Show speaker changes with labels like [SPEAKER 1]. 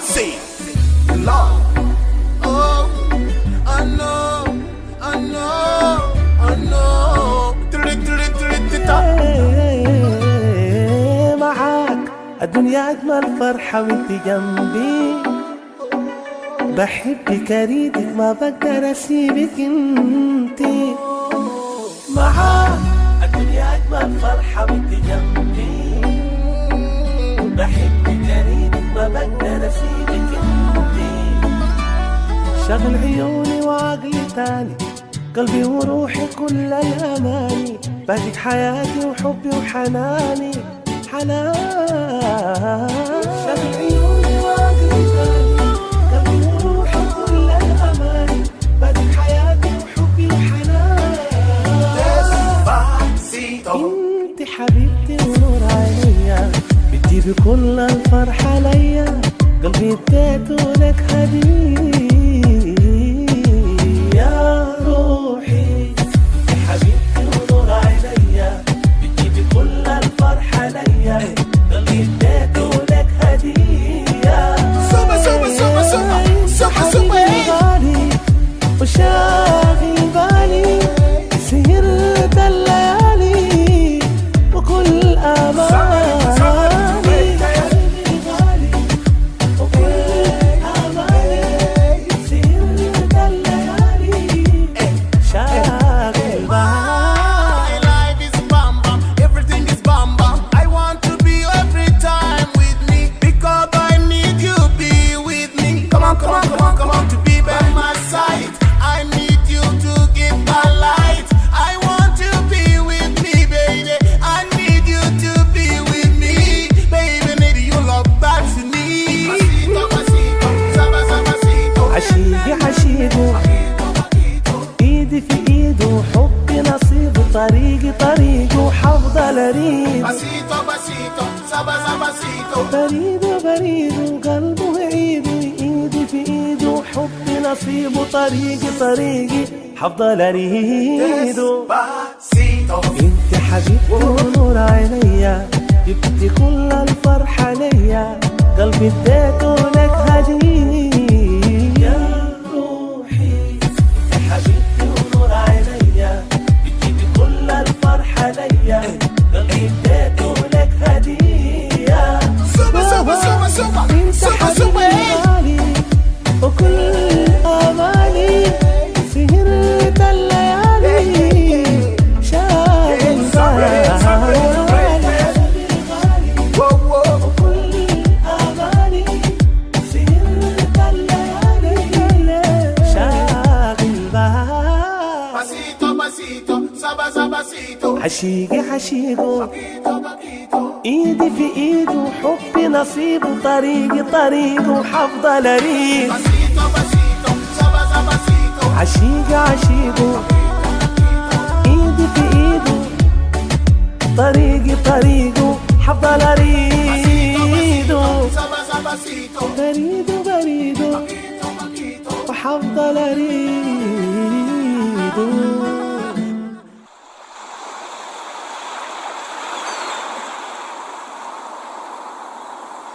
[SPEAKER 1] Say, Lord. Oh, I know, I know, I know. Tiri, tiri, tiri, tita.
[SPEAKER 2] معاك الدنيا أجمل فرحة وانت جنبي بحبك اريدك ما بقدر اسيبك انتي معاك الدنيا أجمل فرحة وانت جنبي بحبك اريدك ما بقدر اسيبك انتي شغل عيوني وعقلي تاني قلبي وروحي كل الأماني بعدك حياتي وحبي وحناني حنان شغل عيوني وعقلي تاني قلبي وروحي كل الأماني بعدك حياتي وحبي وحناني
[SPEAKER 1] Despacito.
[SPEAKER 2] انت حبيبتي ونور عينيا بتجيبي كل الفرحة ليا قلبي اديته لك هدية يا روحي يا حبيبتي ونور عينيا بتجيبي كل الفرحة ليا قلبي اديته لك هدية
[SPEAKER 1] Super, super, super, super, super, super.
[SPEAKER 2] حبيبي غالي وشاغل بالي سهرت الليالي وكل اماني حبيبي غالي وكل اماني سهرت الليالي شاغل بالي
[SPEAKER 1] My life is bam bam, everything is bam bam. I want to be every time with me because I need you be with me. Come on, come on, come on, come on to be by my side. I need you to give my light. I want to be with me, baby. I need you to be with me, baby. Need you love back to me. Pasito, pasito, saba, sabasito.
[SPEAKER 2] عشيقي عشيقه ايدي في ايده حبي نصيبه طريقي طريقه حفضل اريد
[SPEAKER 1] Pasito, pasito, saba, sabasito.
[SPEAKER 2] بريده بريده قلبه عيده ايدي في ايده حبي نصيبه طريقي طريقي حفضل اريده
[SPEAKER 1] Despacito.
[SPEAKER 2] انت حبيبتي ونور عينيا جبتي كل الفرحة ليا قلبي اديته لك هدية يا روحي يا حبيبتي ونور عينيا بتجيبي كل الفرحة ليا قلبي اديته لك هدية
[SPEAKER 1] Super, super, super, super,
[SPEAKER 2] انت
[SPEAKER 1] super, super.
[SPEAKER 2] حبيبي غالي وكل امالي سهرت الليالي شاغل بالي
[SPEAKER 1] Whoa, whoa.
[SPEAKER 2] وكل امالي سهرت الليالي شاغل بالي
[SPEAKER 1] Pasito, pasito, saba, sabasito.
[SPEAKER 2] عشيقي عشيقه
[SPEAKER 1] Paquito, paquito.
[SPEAKER 2] ايدي في ايده حبي نصيبه طريقي طريقه حفضل اريد
[SPEAKER 1] Pasito, pasito, saba, sabasito.
[SPEAKER 2] عشيقة عشيقه ايدي في ايده طريقي طريقه حفضل اريده
[SPEAKER 1] Saba, sabasito.
[SPEAKER 2] بريده بريده
[SPEAKER 1] Paquito, paquito.
[SPEAKER 2] وحفضل اريده